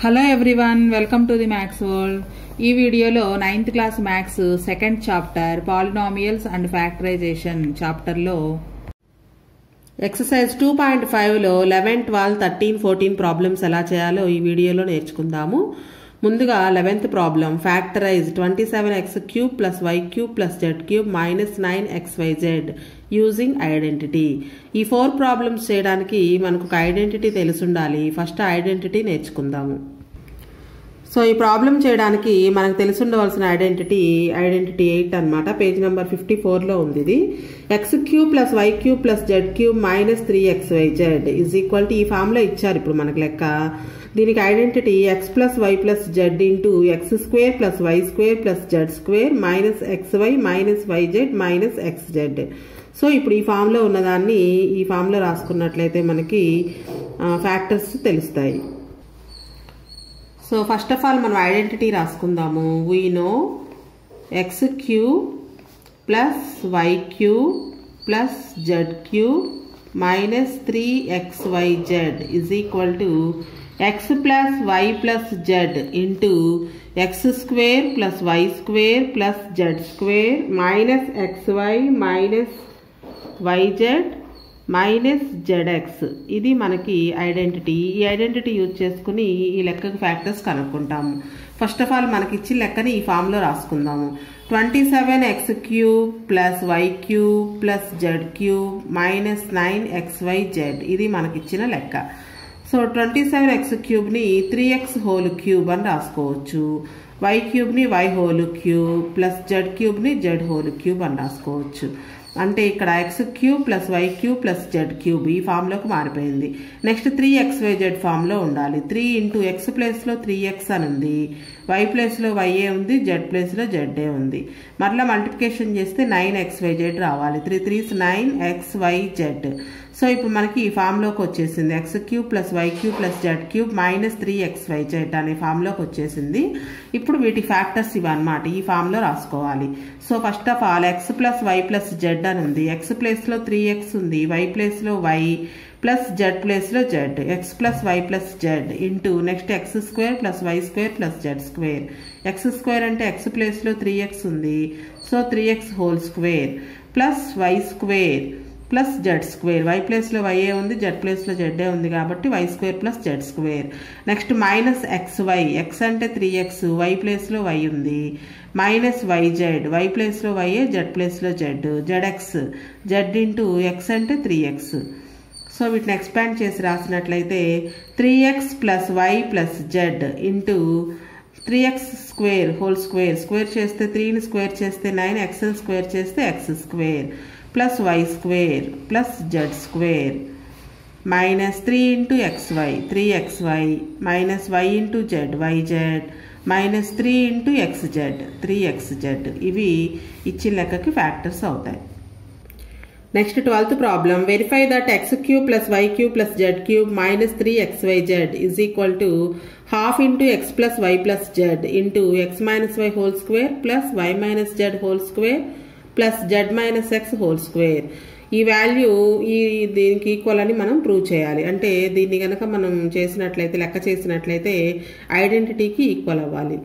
hello everyone welcome to the maths world ఈ వీడియోలో ninth class maths second chapter polynomials and factorisation చాప్టర్లో exercise two point ఫైవ్లో eleven twelve thirteen fourteen problems ఎలా చేయాలో ఈ వీడియోలో నేర్చుకుందాము ముందుగా eleventh problem factorise twenty seven x cube plus y cube plus z cube minus nine x y z using identity ఈ four problems చేయడానికి మనకు ఒక ఐడెంటిటీ తెలుసుండాలి ఫస్ట్ ఐడెంటిటీ నేర్చుకుందాము సో ఈ ప్రాబ్లం చేయడానికి మనకు తెలుసుండవలసిన ఐడెంటిటీ ఐడెంటిటీ ఎయిట్ అనమాట పేజ్ నెంబర్ ఫిఫ్టీ ఫోర్లో ఉంది ఇది x cube plus y cube plus z cube minus three x y z is equal to ఈ ఫామ్లో ఇచ్చారు ఇప్పుడు మనకు లెక్క దీనికి identity x plus y plus z into x square plus y square plus z square minus x y minus y z minus x z so ఇప్పుడు ఈ ఫామ్లో ఉన్నదాన్ని ఈ ఫామ్లో రాసుకున్నట్లయితే మనకి ఫ్యాక్టర్స్ తెలుస్తాయి సో ఫస్ట్ ఆఫ్ ఆల్ మనం ఐడెంటిటీ రాసుకుందాము we know x cube plus y cube plus z cube minus three x y z is equal to x plus y plus z into x square plus y square plus z square minus x y minus y z minus z x ఇది మనకి identity ఈ identity use చేసుకుని ఈ లెక్కకు factors కనుక్కుంటాము first of all మనకి ఇచ్చిన లెక్కని ఈ ఫామ్లో రాసుకుందాము twenty seven x cube plus y cube plus z cube minus nine x y z ఇది మనకిచ్చిన లెక్క సో ట్వంటీ సెవెన్ ఎక్స్ క్యూబ్ని త్రీ ఎక్స్ హోల్ క్యూబ్ అని రాసుకోవచ్చు వై క్యూబ్ని y whole cube plus z క్యూబ్ని జెడ్ హోల్ క్యూబ్ అని రాసుకోవచ్చు అంటే ఇక్కడ x cube plus y cube plus z cube ఈ ఫామ్లోకి మారిపోయింది next three x y z ఫామ్లో ఉండాలి త్రీ ఇంటూ ఎక్స్ ప్లేస్లో త్రీ ఎక్స్ అని ఉంది వై ప్లేస్లో వైఏ ఉంది జెడ్ ప్లేస్లో జెడ్ఏ ఉంది మరలా మల్టిప్లికేషన్ చేస్తే నైన్ ఎక్స్ వై జెడ్ రావాలి three threes nine x y z so ఇప్పుడు మనకి ఈ ఫామ్లోకి వచ్చేసింది x cube plus y cube plus z cube minus three x y z అనే ఫామ్లోకి వచ్చేసింది ఇప్పుడు వీటి ఫ్యాక్టర్స్ ఇవన్నమాట ఈ ఫామ్లో రాసుకోవాలి so first of all x plus y plus z అని ఉంది ఎక్స్ ప్లేస్లో త్రీ ఎక్స్ ఉంది వై ప్లేస్లో వై ప్లస్ జెడ్ ప్లేస్లో z x plus y plus z into next x square plus y square plus z square x square అంటే x ప్లేస్లో three x ఉంది so three x whole square plus y square plus z square y ప్లేస్లో వైఏ ఉంది z ప్లేస్లో జెడ్ఏ ఉంది కాబట్టి why square plus z square next minus x y x అంటే త్రీ ఎక్స్ వై ప్లేస్లో వై ఉంది మైనస్ వై జెడ్ వై ప్లేస్లో వైఏ జెడ్ ప్లేస్లో z z x z into x అంటే త్రీ ఎక్స్ సో వీటిని ఎక్స్పాండ్ చేసి రాసినట్లయితే three x plus y plus z into three x square whole square square చేస్తే త్రీని స్క్వేర్ చేస్తే నైన్ ఎక్స్ని స్క్వేర్ చేస్తే x square plus y square plus z square minus three into x y three x y minus y into z y z minus three into x z three x z ఇవి ఇచ్చిన లెక్కకి factors అవుతాయి next twelfth problem verify that x cube plus y cube plus z cube minus three x y z is equal to half into x plus y plus z into x minus y whole square plus y minus z whole square plus z minus x whole square ఈ value ఈ దీనికి equal అని మనం prove చేయాలి అంటే దీన్ని కనుక మనం చేసినట్లయితే లెక్క చేసినట్లయితే ఐడెంటిటీకి ఈక్వల్ అవ్వాలి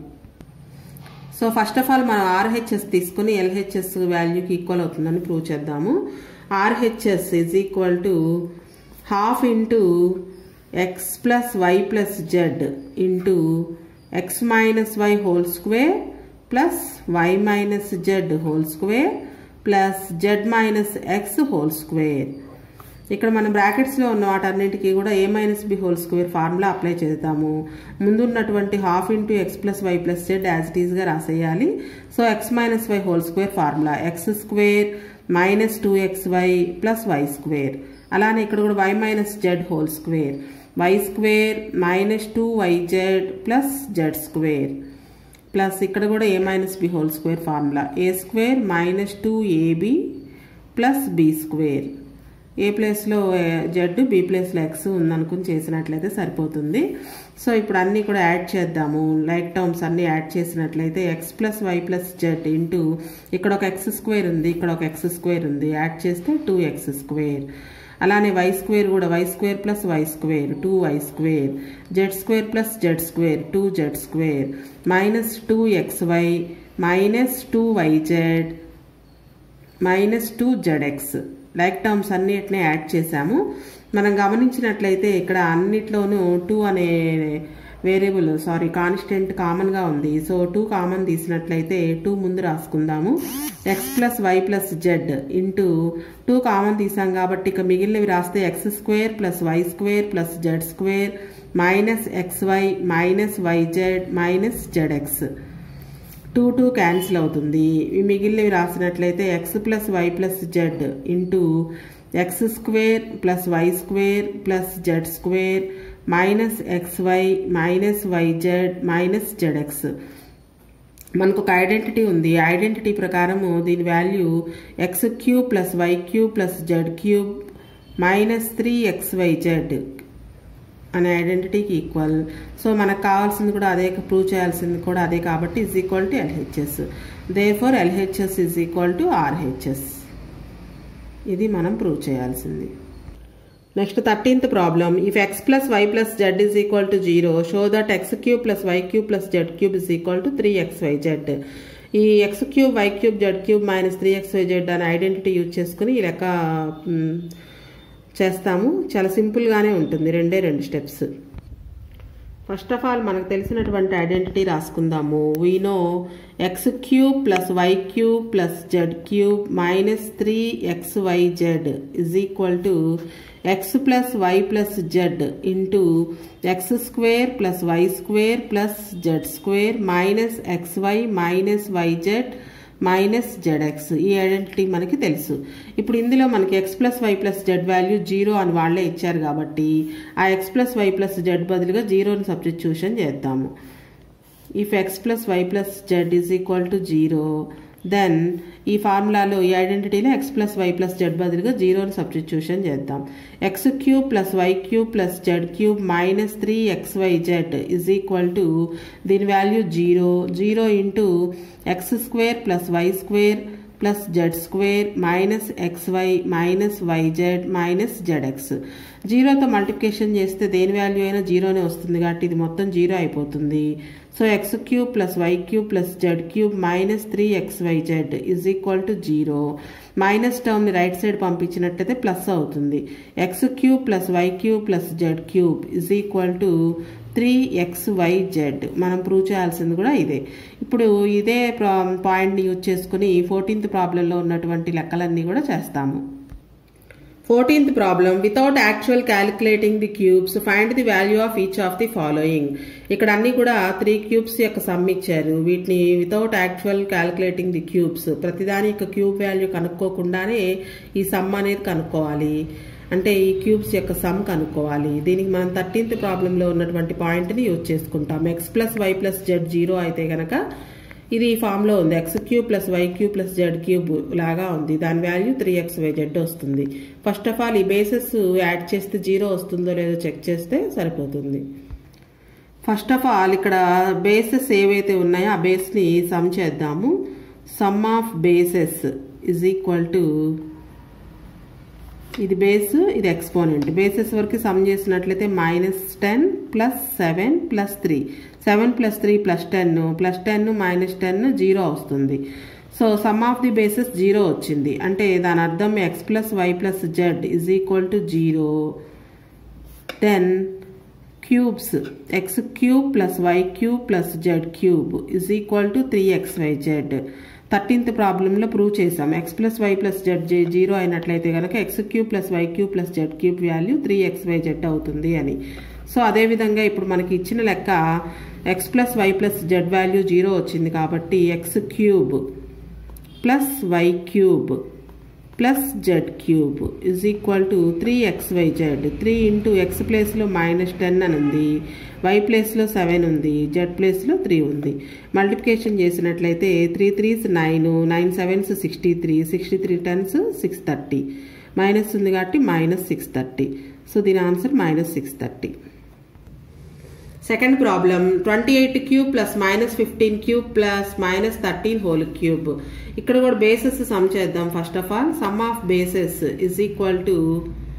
సో ఫస్ట్ ఆఫ్ ఆల్ మనం ఆర్హెచ్ఎస్ తీసుకుని ఎల్హెచ్ఎస్ వాల్యూకి ఈక్వల్ అవుతుందని ప్రూవ్ చేద్దాము RHS is equal to half into x plus y plus z into x minus y whole square plus y minus z whole square plus z minus x whole square ఇక్కడ మనం బ్రాకెట్స్లో ఉన్న వాటన్నిటికీ కూడా a minus b whole square formula apply చేద్దాము ముందున్నటువంటి half into x plus y plus Z as it ఈస్గా రాసేయాలి so x minus y whole square formula x square minus two x y plus y square అలానే ఇక్కడ కూడా y minus z whole square y square minus two y z plus z square plus ఇక్కడ కూడా a minus b whole square formula a square minus two a b plus b square a ప్లేస్లో z b ప్లేస్లో x ఉందనుకుని చేసినట్లయితే సరిపోతుంది so ఇప్పుడు అన్నీ కూడా యాడ్ చేద్దాము లైక్ టర్మ్స్ అన్నీ యాడ్ చేసినట్లయితే x plus y plus z into ఇక్కడ ఒక ఎక్స్ స్క్వేర్ ఉంది ఇక్కడ ఒక ఎక్స్ స్క్వేర్ ఉంది యాడ్ చేస్తే టూ ఎక్స్ స్క్వేర్ అలానే వై స్క్వేర్ కూడా y square plus y square two y square z square plus z square two z square minus two x y minus two y z minus two z x like terms అన్నిటిని add చేశాము మనం గమనించినట్లయితే ఇక్కడ అన్నిట్లోనూ two అనే variable sorry constant కామన్గా ఉంది so two common తీసినట్లయితే టూ ముందు రాసుకుందాము x plus y plus z into two common తీసాం కాబట్టి ఇక మిగిలినవి రాస్తే x square plus y square plus z square minus x y minus y z minus z x two two cancel అవుతుంది ఈ మిగిలినవి రాసినట్లయితే x plus y plus z into x square plus y square plus z square minus x y minus y z minus z X మనకు ఒక identity ఉంది identity ప్రకారము దీని value x cube plus y cube plus z cube minus three x y z అనే ఐడెంటిటీకి equal so మనకు కావాల్సింది కూడా అదే ప్రూవ్ చేయాల్సింది కూడా అదే కాబట్టి is equal to LHS therefore LHS is equal to RHS ఇది మనం ప్రూవ్ చేయాల్సింది next thirteenth problem if x plus y plus z is equal to zero show that x cube plus y cube plus z cube is equal to three x y z ఈ x cube y cube z cube minus three x y z అనే identity use చేసుకుని ఈ లెక్క మ్, చేస్తాము చాలా సింపుల్గానే ఉంటుంది రెండే రెండు స్టెప్స్ ఫస్ట్ ఆఫ్ ఆల్ మనకు తెలిసినటువంటి ఐడెంటిటీ రాసుకుందాము we know x cube plus y cube plus z cube minus three x y z is equal to x plus y plus z into x square plus y square plus z square minus x y minus y z minus z x ఈ identity మనకి తెలుసు ఇప్పుడు ఇందులో మనకి x plus y plus z value zero అని వాళ్ళే ఇచ్చారు కాబట్టి ఆ x plus y plus z బదులుగా జీరోని సబ్స్టిట్యూషన్ చేద్దాము if x plus y plus z is equal to zero then ఈ ఫార్ములాలో ఈ ఐడెంటిటీలో x plus y plus z బదులుగా జీరోని సబ్స్టిట్యూషన్ చేద్దాం x cube plus y cube plus z cube minus three x y z is equal to దీని value zero zero into x square plus y square plus z square minus x y minus y z minus z x జీరోతో multiplication చేస్తే దేని value అయినా జీరోనే వస్తుంది కాబట్టి ఇది మొత్తం zero అయిపోతుంది so x cube plus y cube plus z cube minus three x y z is equal to zero minus టర్మ్ని రైట్ సైడ్ పంపించినట్టయితే ప్లస్ అవుతుంది x cube plus y cube plus z cube is equal to three x y z మనం prove చేయాల్సింది కూడా ఇదే ఇప్పుడు ఇదే పాయింట్ని యూజ్ చేసుకుని ఫోర్టీన్త్ ప్రాబ్లంలో ఉన్నటువంటి లెక్కలన్నీ కూడా చేస్తాము fourteenth problem without actual calculating the cubes find the value of each of the following ఇక్కడ అన్ని కూడా త్రీ క్యూబ్స్ యొక్క సమ్ ఇచ్చారు వీటిని without actual calculating the cubes ప్రతిదాని యొక్క క్యూబ్ వాల్యూ కనుక్కోకుండానే ఈ సమ్ అనేది కనుక్కోవాలి అంటే ఈ క్యూబ్స్ యొక్క సమ్ కనుక్కోవాలి దీనికి మనం థర్టీన్త్ ప్రాబ్లంలో ఉన్నటువంటి పాయింట్ని యూజ్ చేసుకుంటాం x plus y plus z zero అయితే కనుక ఇది ఈ ఫామ్లో ఉంది x cube plus y cube plus z cube లాగా ఉంది దాని value three x y z వస్తుంది ఫస్ట్ ఆఫ్ ఆల్ ఈ బేసెస్ యాడ్ చేస్తే జీరో వస్తుందో లేదో చెక్ చేస్తే సరిపోతుంది ఫస్ట్ ఆఫ్ ఆల్ ఇక్కడ బేసెస్ ఏవైతే ఉన్నాయో ఆ బేస్ని సమ్ చేద్దాము sum of bases is equal to ఇది బేస్ ఇది ఎక్స్పోనెంట్ బేసెస్ వరకు సమ్ చేసినట్లయితే minus ten plus seven plus three seven plus three plus ten plus ten minus ten zero వస్తుంది so sum of the bases zero వచ్చింది అంటే దాని అర్థం x plus y plus z is equal to zero then cubes x cube plus y cube plus z cube is equal to three x y z thirteenth ప్రాబ్లంలో prove చేసాం x plus y plus z జే zero అయినట్లయితే కనుక x cube plus y cube plus z cube value three x y z అవుతుంది అని so అదేవిధంగా ఇప్పుడు మనకి ఇచ్చిన లెక్క x plus y plus z value zero వచ్చింది కాబట్టి x cube plus y cube plus z cube is equal to three x y z three into x ప్లేస్లో మైనస్ టెన్ అని ఉంది వై ప్లేస్లో సెవెన్ ఉంది జెడ్ ప్లేస్లో త్రీ ఉంది multiplication చేసినట్లయితే three threes nine nine sevens sixty three sixty three tens six thirty minus ఉంది కాబట్టి మైనస్ సిక్స్ థర్టీ సో దీని answer minus six thirty second problem twenty eight cube plus minus fifteen cube plus minus thirteen whole cube ఇక్కడ కూడా bases sum చేద్దాం first of all sum of bases is equal to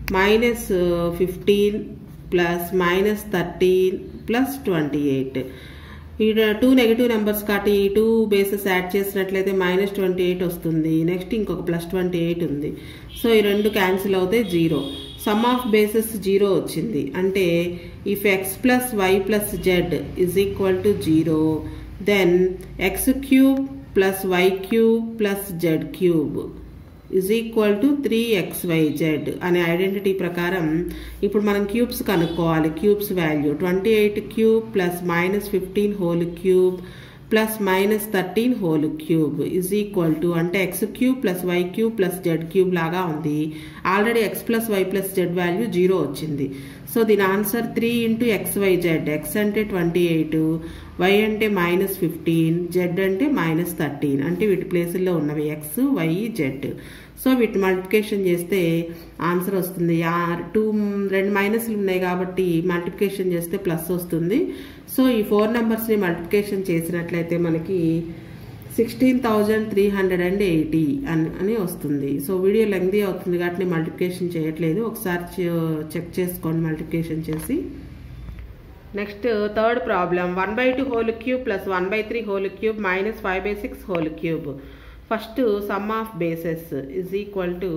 minus fifteen plus minus thirteen plus twenty eight ఈ two negative numbers కాబట్టి ఈ two bases add చేసినట్లయితే minus twenty eight వస్తుంది next ఇంకొక plus twenty eight ఉంది so ఈ రెండు cancel అవుతాయి zero sum of bases zero వచ్చింది అంటే if x plus y plus z is equal to zero then x cube plus y cube plus z cube is equal to three x y z అనే identity ప్రకారం ఇప్పుడు మనం cubes కనుక్కోవాలి cubes value twenty eight cube plus minus fifteen whole cube plus minus thirteen whole cube is equal to అంటే x cube plus y cube plus z cube లాగా ఉంది already x plus y plus z value zero వచ్చింది so దీని answer three into x y z x అంటే twenty eight y అంటే minus fifteen z అంటే minus thirteen అంటే వీటి ప్లేసుల్లో ఉన్నవి ఎక్స్ వై జెడ్ సో వీటి మల్టిప్లికేషన్ చేస్తే ఆన్సర్ వస్తుంది టూ రెండు మైనస్లు ఉన్నాయి కాబట్టి మల్టిప్లికేషన్ చేస్తే ప్లస్ వస్తుంది సో ఈ ఫోర్ నెంబర్స్ని మల్టిప్లికేషన్ చేసినట్లయితే మనకి sixteen thousand three hundred and eighty అని అని వస్తుంది సో వీడియో లెంగ్దీ అవుతుంది కాబట్టి నేను మల్టిప్లికేషన్ చేయట్లేదు ఒకసారి చెక్ చేసుకోండి మల్టిప్లికేషన్ చేసి next third problem one by two whole cube plus one by three whole cube minus five by six whole cube first sum of bases is equal to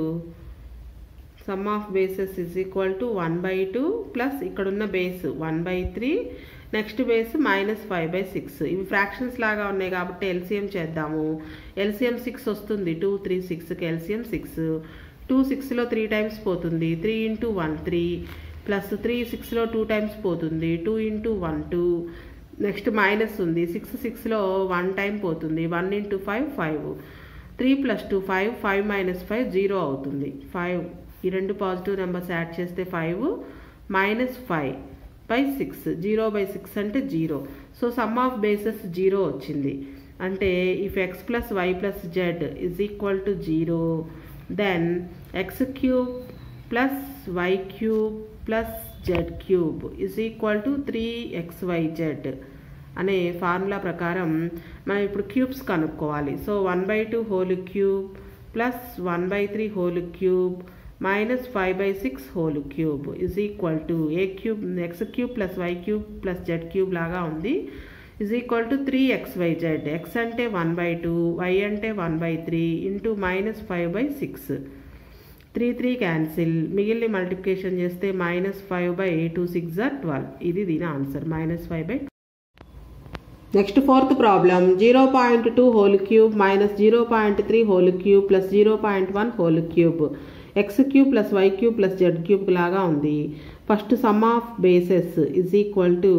sum of bases is equal to one by two plus ఇక్కడున్న base one by three next base minus five by six ఇవి fractions లాగా ఉన్నాయి కాబట్టి LCM చేద్దాము LCM six వస్తుంది two three సిక్స్కి LCM six two సిక్స్లో three times పోతుంది three into one three plus three సిక్స్లో టూ టైమ్స్ పోతుంది two into one two next minus ఉంది సిక్స్ సిక్స్లో వన్ టైం పోతుంది one into five five three plus two five five minus five zero అవుతుంది five ఈ రెండు positive numbers add చేస్తే five minus five by six zero by six అంటే zero so sum of bases zero వచ్చింది అంటే if x plus y plus z is equal to zero then x cube plus y cube plus z cube is equal to three x y z అనే formula ప్రకారం మనం ఇప్పుడు cubes కనుక్కోవాలి so one by two whole cube plus one by three whole cube minus five by six whole cube is equal to a cube x cube plus y cube plus z cube లాగా ఉంది is equal to three x y z x అంటే one by two y అంటే one by three into minus five by six three three cancel మిగిలిన multiplication చేస్తే minus five by two six or twelve ఇది దీని answer minus five by next fourth problem zero point two whole cube minus zero point three whole cube plus zero point one whole cube x cube plus y cube plus z cube లాగా ఉంది first sum of bases is equal to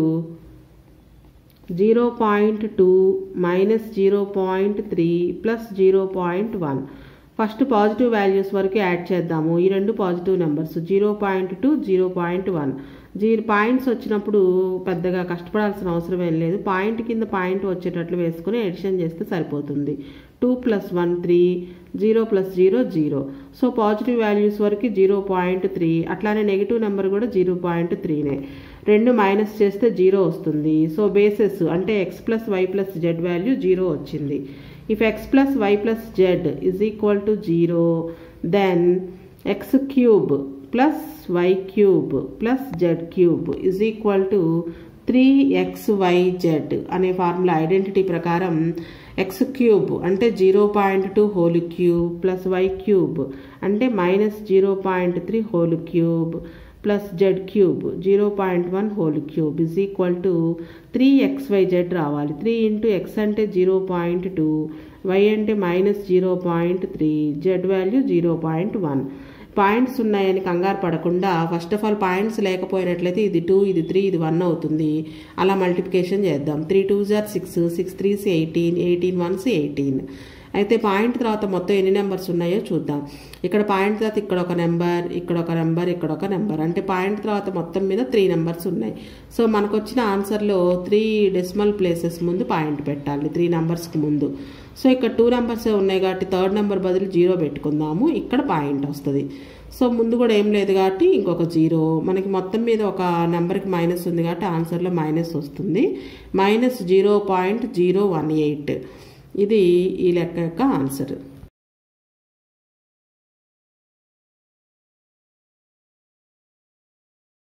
zero point two minus zero point three plus zero point one first positive values వరకు add చేద్దాము ఈ రెండు positive numbers zero point two zero point one zero points వచ్చినప్పుడు పెద్దగా కష్టపడాల్సిన అవసరం ఏం లేదు పాయింట్ కింద పాయింట్ వచ్చేటట్లు వేసుకుని ఎడిషన్ చేస్తే సరిపోతుంది two plus one three zero plus zero zero so positive values వరకు జీరో పాయింట్ త్రీ అట్లానే నెగిటివ్ నెంబర్ కూడా జీరో పాయింట్ త్రీనే రెండు మైనస్ చేస్తే జీరో వస్తుంది సో బేసెస్ అంటే x plus y plus z value zero వచ్చింది if x plus y plus z is equal to zero then x cube plus y cube plus z cube is equal to three x y z అనే formula identity ప్రకారం x cube అంటే zero point two whole cube plus y cube అంటే minus zero point three whole cube plus z cube zero point one whole cube is equal to three x y z రావాలి three into x అంటే zero point two y అంటే minus zero point three z value zero point one points ఉన్నాయని కంగారు పడకుండా first of all points లేకపోయినట్లయితే ఇది two ఇది three ఇది వన్ అవుతుంది అలా మల్టిప్లికేషన్ చేద్దాం three two are six six threes eighteen eighteen ones eighteen అయితే పాయింట్ తర్వాత మొత్తం ఎన్ని నెంబర్స్ ఉన్నాయో చూద్దాం ఇక్కడ పాయింట్ తర్వాత ఇక్కడ ఒక నెంబర్ ఇక్కడ ఒక నెంబర్ ఇక్కడ ఒక నెంబర్ అంటే పాయింట్ తర్వాత మొత్తం మీద త్రీ నెంబర్స్ ఉన్నాయి సో మనకు వచ్చిన ఆన్సర్లో త్రీ డెసిమల్ ప్లేసెస్ ముందు పాయింట్ పెట్టాలి త్రీ నెంబర్స్కి ముందు సో ఇక్కడ టూ నెంబర్స్ ఉన్నాయి కాబట్టి థర్డ్ నెంబర్ బదులు జీరో పెట్టుకుందాము ఇక్కడ పాయింట్ వస్తుంది సో ముందు కూడా ఏం లేదు కాబట్టి ఇంకొక జీరో మనకి మొత్తం మీద ఒక నెంబర్కి మైనస్ ఉంది కాబట్టి ఆన్సర్లో మైనస్ వస్తుంది minus zero point zero one eight ఇది ఈ లెక్క యొక్క ఆన్సర్